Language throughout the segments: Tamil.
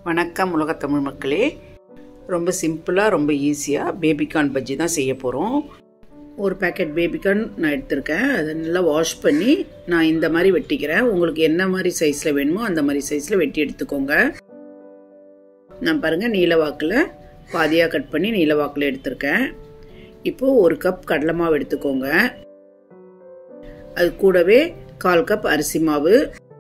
வணக்கம் உலகத்தமிழ் மக்களே ரொம்ப சிம்பிளாக ரொம்ப ஈஸியாக பேபிகார்ன் பஜ்ஜி தான் செய்ய போகிறோம் ஒரு பேக்கெட் பேபிகார்ன் நான் எடுத்திருக்கேன் அதை நல்லா வாஷ் பண்ணி நான் இந்த மாதிரி வெட்டிக்கிறேன் உங்களுக்கு என்ன மாதிரி சைஸில் வேணுமோ அந்த மாதிரி சைஸில் வெட்டி எடுத்துக்கோங்க நான் பாருங்கள் நீல வாக்கில் பாதியாக கட் பண்ணி நீல வாக்கில் எடுத்திருக்கேன் இப்போது ஒரு கப் கடலை மாவு எடுத்துக்கோங்க அது கூடவே கால் கப் அரிசி மாவு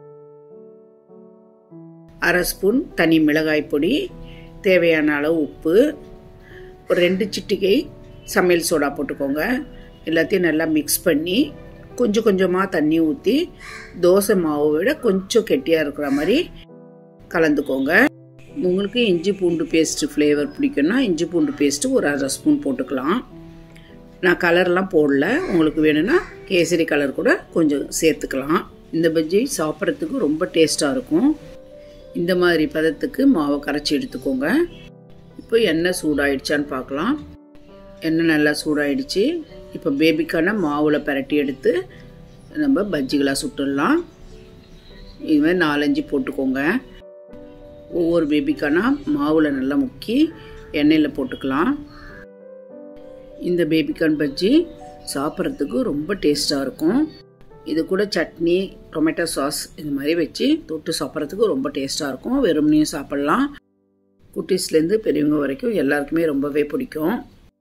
அரை ஸ்பூன் தனி மிளகாய் பொடி தேவையான அளவு உப்பு ஒரு ரெண்டு சிட்டிகை சமையல் சோடா போட்டுக்கோங்க எல்லாத்தையும் நல்லா மிக்ஸ் பண்ணி கொஞ்சம் கொஞ்சமாக தண்ணி ஊற்றி தோசை மாவை விட கொஞ்சம் கெட்டியாக இருக்கிற மாதிரி கலந்துக்கோங்க உங்களுக்கு இஞ்சி பூண்டு பேஸ்ட்டு ஃப்ளேவர் பிடிக்கும்னா இஞ்சி பூண்டு பேஸ்ட்டு ஒரு அரை ஸ்பூன் போட்டுக்கலாம் நான் கலர்லாம் போடல உங்களுக்கு வேணும்னா கேசரி கலர் கூட கொஞ்சம் சேர்த்துக்கலாம் இந்த பஜ்ஜி சாப்பிட்றதுக்கு ரொம்ப டேஸ்ட்டாக இருக்கும் இந்த மாதிரி பதத்துக்கு மாவை கரைச்சி எடுத்துக்கோங்க இப்போ எண்ணெய் சூடாயிடுச்சான்னு பார்க்கலாம் எண்ணெய் நல்லா சூடாயிடுச்சு இப்போ பேபிக்கான மாவில் பரட்டி எடுத்து நம்ம பஜ்ஜிகளாக சுட்டுடலாம் இது மாதிரி நாலஞ்சு போட்டுக்கோங்க ஒவ்வொரு பேபிக்கானா மாவில் நல்லா முக்கி எண்ணெயில் போட்டுக்கலாம் இந்த பேபிகார்ன் பஜ்ஜி சாப்பிட்றதுக்கு ரொம்ப டேஸ்ட்டாக இருக்கும் இது கூட சட்னி டொமேட்டோ சாஸ் இது மாதிரி வச்சு தொட்டு சாப்பிட்றதுக்கு ரொம்ப டேஸ்ட்டாக இருக்கும் வெறுமனையும் சாப்பிட்லாம் குட்டீஸ்லேருந்து பெரியவங்க வரைக்கும் எல்லாருக்குமே ரொம்பவே பிடிக்கும்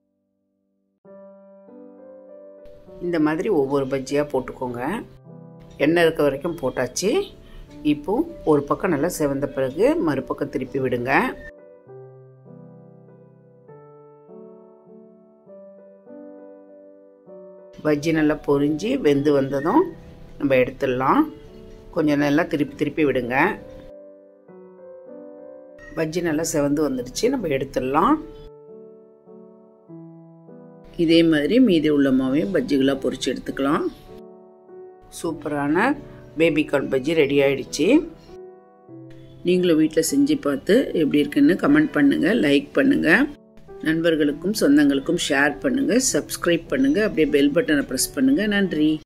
இந்த மாதிரி ஒவ்வொரு பஜ்ஜியாக போட்டுக்கோங்க எண்ணெய் இருக்க வரைக்கும் போட்டாச்சு இப்போ ஒரு பக்கம் நல்லா செவந்த பிறகு மறுபக்கம் திருப்பி விடுங்க பஜ்ஜி நல்லா பொரிஞ்சு வெந்து வந்ததும் நம்ம எடுத்துடலாம் கொஞ்சம் நல்லா திருப்பி திருப்பி விடுங்க பஜ்ஜி நல்லா செவந்து வந்துடுச்சு நம்ம எடுத்துடலாம் இதே மாதிரி மீதி உள்ள மாவையும் பஜ்ஜிகளாக பொரிச்சு எடுத்துக்கலாம் சூப்பரான பேபிகார்ன் பஜ்ஜி ரெடி ஆயிடுச்சு நீங்களும் வீட்டில் செஞ்சு பார்த்து எப்படி இருக்குன்னு கமெண்ட் பண்ணுங்கள் லைக் பண்ணுங்கள் நண்பர்களுக்கும் சொந்தங்களுக்கும் ஷேர் பண்ணுங்கள் சப்ஸ்கிரைப் பண்ணுங்கள் அப்படியே பெல் பட்டனை ப்ரெஸ் பண்ணுங்கள் நன்றி